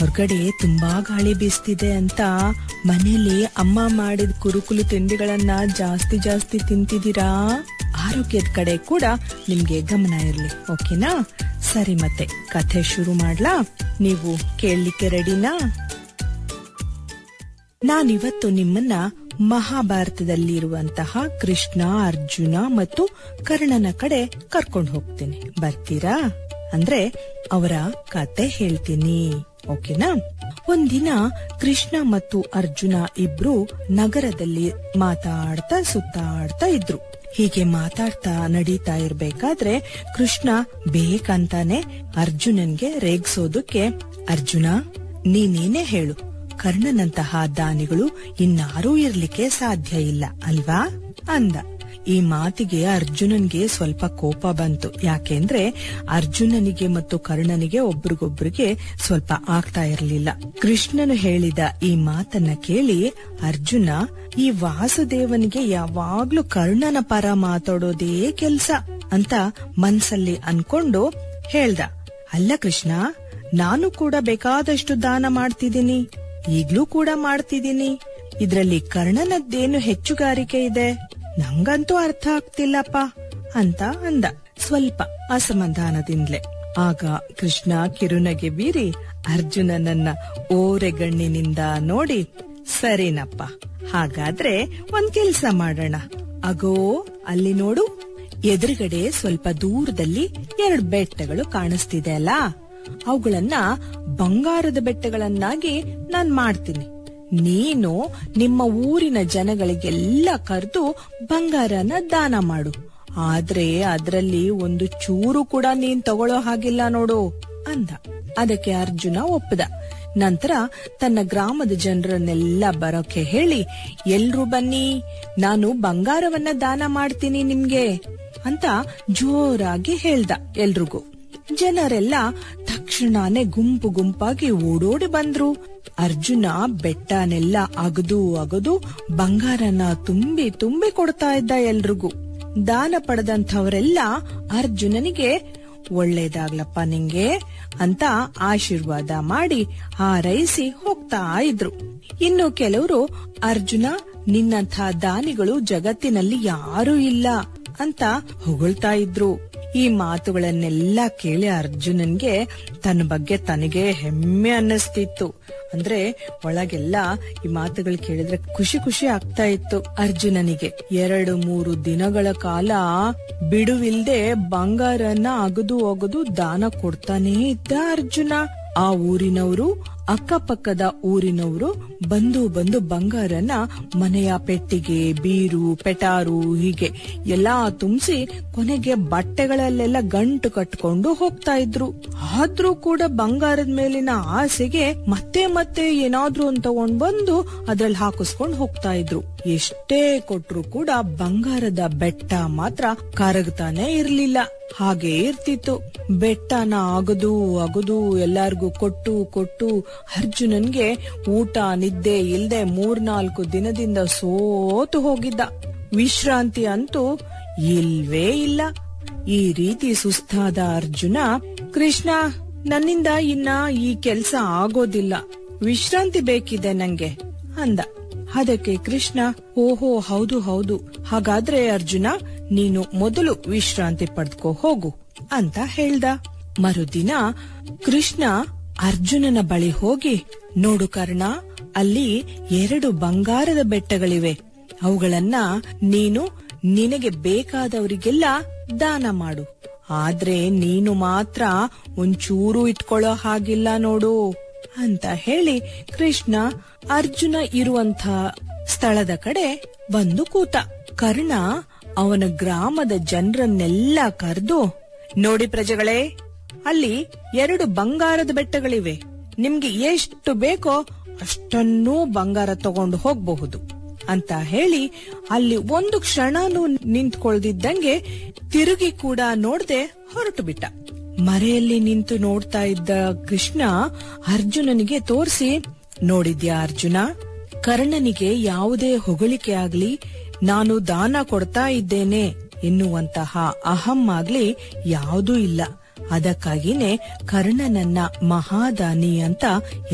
ಹೊರಗಡೆ ತುಂಬಾ ಗಾಳಿ ಬೀಸ್ತಿದೆ ಅಂತ ಮನೇಲಿ ಅಮ್ಮ ಮಾಡಿದ ಕುರುಕುಲು ತಿಂಡಿಗಳನ್ನ ಜಾಸ್ತಿ ಜಾಸ್ತಿ ತಿಂತಿದ್ದೀರಾ ಆರೋಗ್ಯದ ಕಡೆ ಕೂಡ ನಿಮ್ಗೆ ಗಮನ ಇರ್ಲಿ ಓಕೆನಾ ಸರಿ ಮತ್ತೆ ಕಥೆ ಶುರು ಮಾಡ್ಲಾ ನೀವು ಕೇಳಲಿಕ್ಕೆ ರೆಡಿನಾ ನಾನಿವತ್ತು ನಿಮ್ಮನ್ನ ಮಹಾಭಾರತದಲ್ಲಿರುವಂತಹ ಕೃಷ್ಣ ಅರ್ಜುನ ಮತ್ತು ಕರ್ಣನ ಕಡೆ ಕರ್ಕೊಂಡು ಹೋಗ್ತೀನಿ ಬರ್ತೀರಾ ಅಂದ್ರೆ ಅವರ ಕತೆ ಹೇಳ್ತೀನಿ ಓಕೆನಾ ಒಂದಿನ ಕೃಷ್ಣ ಮತ್ತು ಅರ್ಜುನ ಇಬ್ರು ನಗರದಲ್ಲಿ ಮಾತಾಡ್ತಾ ಸುತ್ತಾಡ್ತಾ ಇದ್ರು ಹೀಗೆ ಮಾತಾಡ್ತಾ ನಡೀತಾ ಇರ್ಬೇಕಾದ್ರೆ ಕೃಷ್ಣ ಬೇಕಂತಾನೆ ಅರ್ಜುನನ್ಗೆ ರೇಗ್ಸೋದಕ್ಕೆ ಅರ್ಜುನ ನೀನೇನೇ ಹೇಳು ಕರ್ಣನಂತಹ ದಾನಿಗಳು ಇನ್ನಾರೂ ಇರ್ಲಿಕ್ಕೆ ಸಾಧ್ಯ ಇಲ್ಲ ಅಲ್ವಾ ಅಂದ ಈ ಮಾತಿಗೆ ಅರ್ಜುನನ್ಗೆ ಸ್ವಲ್ಪ ಕೋಪ ಬಂತು ಯಾಕೆಂದ್ರೆ ಅರ್ಜುನನಿಗೆ ಮತ್ತು ಕರ್ಣನಿಗೆ ಒಬ್ರಿಗೊಬ್ರಿಗೆ ಸ್ವಲ್ಪ ಆಗ್ತಾ ಇರಲಿಲ್ಲ ಕೃಷ್ಣನು ಹೇಳಿದ ಈ ಮಾತನ್ನ ಕೇಳಿ ಅರ್ಜುನ ಈ ವಾಸುದೇವನಿಗೆ ಯಾವಾಗ್ಲೂ ಕರ್ಣನ ಪರ ಮಾತಾಡೋದೇ ಕೆಲ್ಸ ಅಂತ ಮನ್ಸಲ್ಲಿ ಅನ್ಕೊಂಡು ಹೇಳ್ದ ಅಲ್ಲ ಕೃಷ್ಣ ನಾನು ಕೂಡ ಬೇಕಾದಷ್ಟು ದಾನ ಮಾಡ್ತಿದ್ದೀನಿ ಈಗ್ಲೂ ಕೂಡ ಮಾಡ್ತಿದ್ದೀನಿ ಇದ್ರಲ್ಲಿ ಕರ್ಣನದ್ದೇನು ಹೆಚ್ಚುಗಾರಿಕೆ ಇದೆ ನಂಗಂತೂ ಅರ್ಥ ಆಗ್ತಿಲ್ಲಪ್ಪ ಅಂತ ಅಂದ ಸ್ವಲ್ಪ ಅಸಮಾಧಾನದಿಂದ್ಲೆ ಆಗ ಕೃಷ್ಣ ಕಿರುನಗೆ ಬೀರಿ ಅರ್ಜುನನನ್ನ ಓರೆಗಣ್ಣಿನಿಂದ ನೋಡಿ ಸರಿನಪ್ಪ ಹಾಗಾದ್ರೆ ಒಂದ್ ಕೆಲ್ಸ ಮಾಡೋಣ ಅಗೋ ಅಲ್ಲಿ ನೋಡು ಎದುರುಗಡೆ ಸ್ವಲ್ಪ ದೂರದಲ್ಲಿ ಎರಡು ಬೆಟ್ಟಗಳು ಕಾಣಿಸ್ತಿದೆ ಅಲ್ಲ ಅವುಗಳನ್ನ ಬಂಗಾರದ ಬೆಟ್ಟಗಳನ್ನಾಗಿ ನಾನ್ ಮಾಡ್ತೀನಿ ನೀನು ನಿಮ್ಮ ಊರಿನ ಜನಗಳಿಗೆಲ್ಲ ಕರೆದು ಬಂಗಾರನ ದಾನ ಮಾಡು ಆದ್ರೆ ಅದ್ರಲ್ಲಿ ಒಂದು ಚೂರು ಕೂಡ ನೀನ್ ತಗೊಳ್ಳೋ ಹಾಗಿಲ್ಲ ನೋಡು ಅಂದ ಅದಕ್ಕೆ ಅರ್ಜುನ ಒಪ್ಪದ ನಂತರ ತನ್ನ ಗ್ರಾಮದ ಜನರನ್ನೆಲ್ಲ ಬರೋಕೆ ಹೇಳಿ ಎಲ್ರು ಬನ್ನಿ ನಾನು ಬಂಗಾರವನ್ನ ದಾನ ಮಾಡ್ತೀನಿ ನಿಮ್ಗೆ ಅಂತ ಜೋರಾಗಿ ಹೇಳ್ದ ಎಲ್ರಿಗೂ ಜನರೆಲ್ಲ ತಕ್ಷಣನೇ ಗುಂಪು ಗುಂಪಾಗಿ ಓಡೋಡಿ ಬಂದ್ರು ಅರ್ಜುನ ಬೆಟ್ಟನೆಲ್ಲ ಅಗದು ಅಗದು ಬಂಗಾರನ ತುಂಬಿ ತುಂಬಿ ಕೊಡ್ತಾ ಇದ್ದ ಎಲ್ರಿಗೂ ದಾನ ಪಡೆದಂಥವರೆಲ್ಲ ಅರ್ಜುನನಿಗೆ ಒಳ್ಳೇದಾಗ್ಲಪ್ಪ ನಿಂಗೆ ಅಂತ ಆಶೀರ್ವಾದ ಮಾಡಿ ಹಾರೈಸಿ ಹೋಗ್ತಾ ಇದ್ರು ಇನ್ನು ಕೆಲವರು ಅರ್ಜುನ ನಿನ್ನಂಥ ದಾನಿಗಳು ಜಗತ್ತಿನಲ್ಲಿ ಯಾರೂ ಇಲ್ಲ ಅಂತ ಹೊಗಳ್ತಾ ಇದ್ರು ಈ ಮಾತುಗಳನ್ನೆಲ್ಲ ಕೇಳಿ ಅರ್ಜುನನ್ಗೆ ತನ್ನ ಬಗ್ಗೆ ತನಗೆ ಹೆಮ್ಮೆ ಅನ್ನಿಸ್ತಿತ್ತು ಅಂದ್ರೆ ಒಳಗೆಲ್ಲ ಈ ಮಾತುಗಳು ಕೇಳಿದ್ರೆ ಖುಷಿ ಖುಷಿ ಆಗ್ತಾ ಇತ್ತು ಅರ್ಜುನನಿಗೆ ಎರಡು ಮೂರು ದಿನಗಳ ಕಾಲ ಬಿಡುವಿಲ್ದೆ ಬಂಗಾರನ ಅಗದು ಒಗದು ದಾನ ಕೊಡ್ತಾನೇ ಇದ್ದ ಅರ್ಜುನ ಆ ಊರಿನವರು ಅಕ್ಕಪಕ್ಕದ ಊರಿನವರು ಬಂದು ಬಂದು ಬಂಗಾರನ ಮನೆಯ ಪೆಟ್ಟಿಗೆ ಬೀರು ಪೆಟಾರು ಹೀಗೆ ಎಲ್ಲಾ ತುಂಬಿಸಿ ಕೊನೆಗೆ ಬಟ್ಟೆಗಳಲ್ಲೆಲ್ಲ ಗಂಟು ಕಟ್ಕೊಂಡು ಹೋಗ್ತಾ ಇದ್ರು ಆದ್ರೂ ಕೂಡ ಬಂಗಾರದ ಮೇಲಿನ ಆಸೆಗೆ ಮತ್ತೆ ಮತ್ತೆ ಏನಾದ್ರೂ ಒಂದ್ ತಗೊಂಡ್ ಬಂದು ಅದ್ರಲ್ಲಿ ಹಾಕಿಸ್ಕೊಂಡ್ ಹೋಗ್ತಾ ಇದ್ರು ಎಷ್ಟೇ ಕೊಟ್ರು ಕೂಡ ಬಂಗಾರದ ಬೆಟ್ಟ ಮಾತ್ರ ಕರಗ್ತಾನೆ ಇರ್ಲಿಲ್ಲ ಹಾಗೆ ಇರ್ತಿತ್ತು ಬೆಟ್ಟನ ಅಗದು ಅಗದು ಎಲ್ಲಾರ್ಗೂ ಕೊಟ್ಟು ಕೊಟ್ಟು ಅರ್ಜುನನ್ಗೆ ಊಟ ನಿದ್ದೆ ಇಲ್ದೆ ಮೂರ್ನಾಲ್ಕು ದಿನದಿಂದ ಸೋತು ಹೋಗಿದ್ದ ವಿಶ್ರಾಂತಿ ಅಂತೂ ಇಲ್ವೇ ಇಲ್ಲ ಈ ರೀತಿ ಸುಸ್ತಾದ ಅರ್ಜುನ ಕೃಷ್ಣ ನನ್ನಿಂದ ಇನ್ನ ಈ ಕೆಲ್ಸ ಆಗೋದಿಲ್ಲ ವಿಶ್ರಾಂತಿ ಬೇಕಿದೆ ನಂಗೆ ಅಂದ ಅದಕ್ಕೆ ಕೃಷ್ಣ ಓಹೋ ಹೌದು ಹೌದು ಹಾಗಾದ್ರೆ ಅರ್ಜುನ ನೀನು ಮೊದಲು ವಿಶ್ರಾಂತಿ ಪಡ್ಕೋ ಹೋಗು ಅಂತ ಹೇಳ್ದ ಮರುದಿನ ಕೃಷ್ಣ ಅರ್ಜುನನ ಬಳಿ ಹೋಗಿ ನೋಡು ಕರ್ಣ ಅಲ್ಲಿ ಎರಡು ಬಂಗಾರದ ಬೆಟ್ಟಗಳಿವೆ ಅವುಗಳನ್ನ ನೀನು ನಿನಗೆ ಬೇಕಾದವರಿಗೆಲ್ಲ ದಾನ ಮಾಡು ಆದ್ರೆ ನೀನು ಮಾತ್ರ ಒಂಚೂರು ಇಟ್ಕೊಳ್ಳೋ ಹಾಗಿಲ್ಲ ನೋಡು ಅಂತ ಹೇಳಿ ಕೃಷ್ಣ ಅರ್ಜುನ ಇರುವಂತ ಸ್ಥಳದ ಕಡೆ ಬಂದು ಕೂತ ಕರ್ಣ ಅವನ ಗ್ರಾಮದ ಜನರನ್ನೆಲ್ಲ ಕರೆದು ನೋಡಿ ಪ್ರಜೆಗಳೇ ಅಲ್ಲಿ ಎರಡು ಬಂಗಾರದ ಬೆಟ್ಟಗಳಿವೆ ನಿಮ್ಗೆ ಎಷ್ಟು ಬೇಕೋ ಅಷ್ಟನ್ನೂ ಬಂಗಾರ ತಗೊಂಡು ಹೋಗಬಹುದು ಅಂತ ಹೇಳಿ ಅಲ್ಲಿ ಒಂದು ಕ್ಷಣನೂ ನಿಂತ್ಕೊಳ್ದಿದ್ದಂಗೆ ತಿರುಗಿ ಕೂಡ ನೋಡ್ದೆ ಹೊರಟು ಬಿಟ್ಟ ಮರೆಯಲ್ಲಿ ನಿಂತು ನೋಡ್ತಾ ಇದ್ದ ಕೃಷ್ಣ ಅರ್ಜುನನಿಗೆ ತೋರಿಸಿ ನೋಡಿದ್ಯಾ ಅರ್ಜುನ ಕರ್ಣನಿಗೆ ಯಾವುದೇ ಹೊಗಳಿಕೆ ಆಗ್ಲಿ ನಾನು ದಾನ ಕೊಡ್ತಾ ಇದ್ದೇನೆ ಎನ್ನುವಂತಹ ಅಹಂ ಆಗ್ಲಿ ಯಾವುದೂ ಇಲ್ಲ ಅದಕ್ಕಾಗಿನೇ ಕರ್ಣನನ್ನ ಮಹಾದಾನಿ ಅಂತ